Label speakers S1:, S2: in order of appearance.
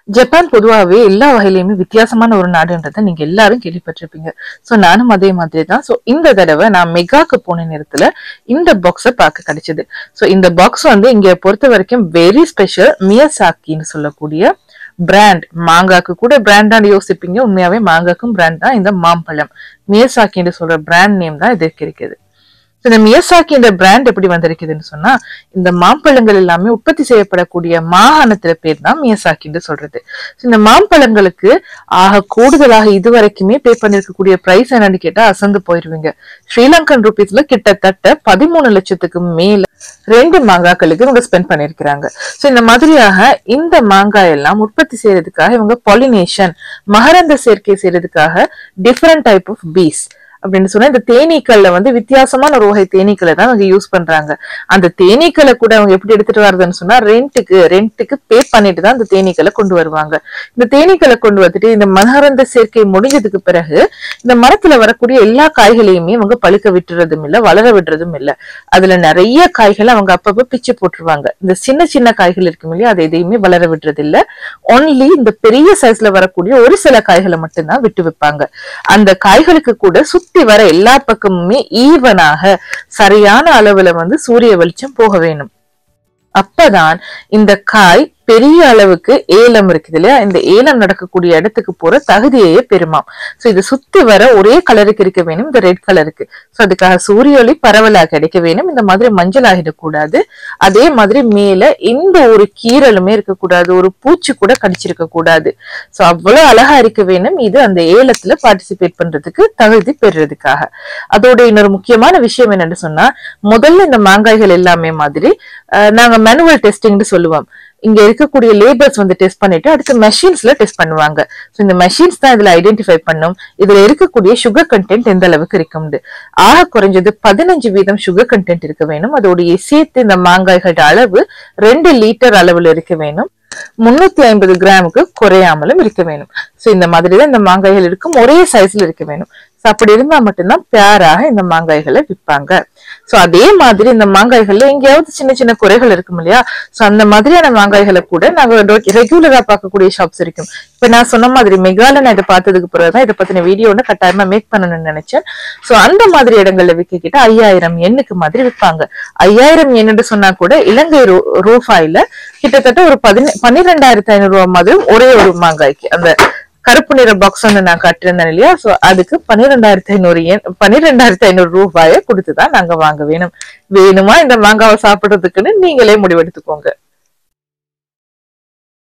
S1: Japan பொதுவாகவே எல்லா வகையிலுமே வித்தியாசமான ஒரு நாடுன்றதை நீங்க எல்லாரும் கேள்விப்பட்டிருப்பீங்க சோ நானும் அதே மாதிரி தான் சோ இந்த தடவை நான் மெகாக்கு போன நேரத்துல இந்த பாக்ஸை பார்க்க கிடைச்சது சோ இந்த பாக்ஸ் வந்து இங்க பொறுத்த வரைக்கும் வெரி ஸ்பெஷல் மியசாக்கின்னு சொல்லக்கூடிய பிராண்ட் மாங்காக்கு கூட பிராண்டான்னு யோசிப்பீங்க உண்மையாவே மாங்காக்கும் பிராண்ட் தான் இந்த மாம்பழம் மியசாக்கின்னு சொல்ற பிராண்ட் நேம் தான் இதற்கு இருக்குது So, இந்த மியசாக்கி இந்த பிராண்ட் எப்படி வந்திருக்குதுன்னு சொன்னா இந்த மாம்பழங்கள் எல்லாமே உற்பத்தி செய்யப்படக்கூடிய மாகாணத்துல பேர் தான் மியசாக்கின்னு சொல்றது So, இந்த மாம்பழங்களுக்கு ஆக கூடுதலாக இதுவரைக்குமே பே பண்ணிருக்கக்கூடிய பிரைஸ் என்னன்னு கேட்டா அசந்து போயிருவீங்க ஸ்ரீலங்கன் ருபீஸ்ல கிட்டத்தட்ட பதிமூணு லட்சத்துக்கு மேல ரெண்டு மாங்காய்களுக்கு இவங்க ஸ்பெண்ட் பண்ணிருக்கிறாங்க சோ இந்த மாதிரியாக இந்த மாங்காய் எல்லாம் உற்பத்தி செய்யறதுக்காக இவங்க பாலினேஷன் மகரந்த சேர்க்கை செய்யறதுக்காக டிஃப்ரெண்ட் டைப் ஆஃப் பீஸ் அப்படின்னு சொன்னா இந்த தேனீக்கள்ல வந்து வித்தியாசமான ஒரு வகை தேனீக்களை தான் அவங்க யூஸ் பண்றாங்க அந்த தேனீக்களை கூட அவங்க எப்படி எடுத்துட்டு வருதுன்னு சொன்னா ரெண்ட்டுக்கு ரெண்ட்டுக்கு பே பண்ணிட்டு தான் அந்த தேனீக்களை கொண்டு வருவாங்க இந்த தேனீக்களை கொண்டு வந்துட்டு இந்த மகரந்த சேர்க்கை முடிஞ்சதுக்கு பிறகு இந்த மரத்துல வரக்கூடிய எல்லா காய்களையுமே அவங்க பழுக்க விட்டுறதும் இல்ல வளர விடுறதும் இல்ல அதுல நிறைய காய்களை அவங்க அப்பப்ப பிச்சு போட்டுருவாங்க இந்த சின்ன சின்ன காய்கள் இருக்கும் இல்லையா அதை எதையுமே வளர விடுறது இல்ல ஒன்லி இந்த பெரிய சைஸ்ல வரக்கூடிய ஒரு சில காய்களை மட்டும்தான் விட்டு வைப்பாங்க அந்த காய்களுக்கு கூட சுத்தி வர எல்லா பக்கமுமே ஈவனாக சரியான அளவுல வந்து சூரிய வெளிச்சம் போக வேணும் அப்பதான் இந்த காய் பெரிய அளவுக்கு ஏலம் இருக்குது இல்லையா இந்த ஏலம் நடக்கக்கூடிய இடத்துக்கு போற தகுதியையே பெறுமாம் சோ இது சுத்தி வர ஒரே கலருக்கு இருக்க வேணும் இந்த ரெட் கலருக்கு சோ அதுக்காக சூரிய ஒளி பரவலாக கிடைக்க வேணும் இந்த மாதிரி மஞ்சள் ஆகிடக்கூடாது அதே மாதிரி மேல எந்த ஒரு கீரலுமே இருக்கக்கூடாது ஒரு பூச்சி கூட கடிச்சிருக்க கூடாது சோ அவ்வளவு அழகா இருக்க வேணும் இது அந்த ஏலத்துல பார்ட்டிசிபேட் பண்றதுக்கு தகுதி பெறுறதுக்காக அதோட இன்னொரு முக்கியமான விஷயம் என்னன்னு சொன்னா முதல்ல இந்த மாங்காய்கள் எல்லாமே மாதிரி அஹ், நாங்க மேனுவல் டெஸ்டிங்னு சொல்லுவோம் இங்க இருக்கக்கூடிய லேபர்ஸ் வந்து டெஸ்ட் பண்ணிட்டு அடுத்து மெஷின்ஸ்ல டெஸ்ட் பண்ணுவாங்க ஸோ இந்த மெஷின்ஸ் தான் இதுல ஐடென்டிஃபை பண்ணும் இதுல இருக்கக்கூடிய சுகர் கண்டென்ட் எந்த அளவுக்கு இருக்கும்னு ஆக குறைஞ்சது பதினஞ்சு வீதம் சுகர் கண்டென்ட் இருக்க வேணும் அதோடைய சேர்த்து இந்த மாங்காய்களோட அளவு ரெண்டு லிட்டர் அளவுல இருக்க வேணும் முன்னூத்தி ஐம்பது கிராமுக்கு குறையாமலும் இருக்க வேணும் சோ இந்த மாதிரி தான் இந்த மாங்காய்கள் இருக்கும் ஒரே சைஸ்ல இருக்க வேணும் சோ அப்படி இருந்தா மட்டும்தான் பேராக இந்த மாங்காய்களை விற்பாங்க சோ அதே மாதிரி இந்த மாங்காய்கள்ல எங்கேயாவது சின்ன சின்ன குறைகள் இருக்கும் இல்லையா சோ அந்த மாதிரியான மாங்காய்களை கூட நாங்க ரெகுலரா பார்க்கக்கூடிய ஷாப்ஸ் இருக்கும் இப்ப நான் சொன்ன மாதிரி மெகால நான் இதை பார்த்ததுக்கு பிறகுதான் இதை பத்தின வீடியோ ஒன்று கட்டாயமா மேக் பண்ணணும்னு நினைச்சேன் சோ அந்த மாதிரி இடங்கள்ல விற்க கிட்ட ஐயாயிரம் எண்ணுக்கு மாதிரி விற்பாங்க ஐயாயிரம் எண்ணுன்னு சொன்னா கூட இலங்கை ரூ ரூபாயில கிட்டத்தட்ட ஒரு பதின பன்னிரெண்டாயிரத்தி ஐநூறு ரூபாய் மாதிரி ஒரே ஒரு மாங்காய்க்கு அந்த கருப்பு நிற பாக்ஸ் ஒன்று நான் கட்டிருந்தேன் இல்லையா சோ அதுக்கு பன்னிரெண்டாயிரத்தி ஐநூறு எண் பன்னிரெண்டாயிரத்தி ஐநூறு ரூபாயை கொடுத்துதான் நாங்க வாங்க வேணும் வேணுமா இந்த மாங்காவை சாப்பிடுறதுக்குன்னு நீங்களே முடிவெடுத்துக்கோங்க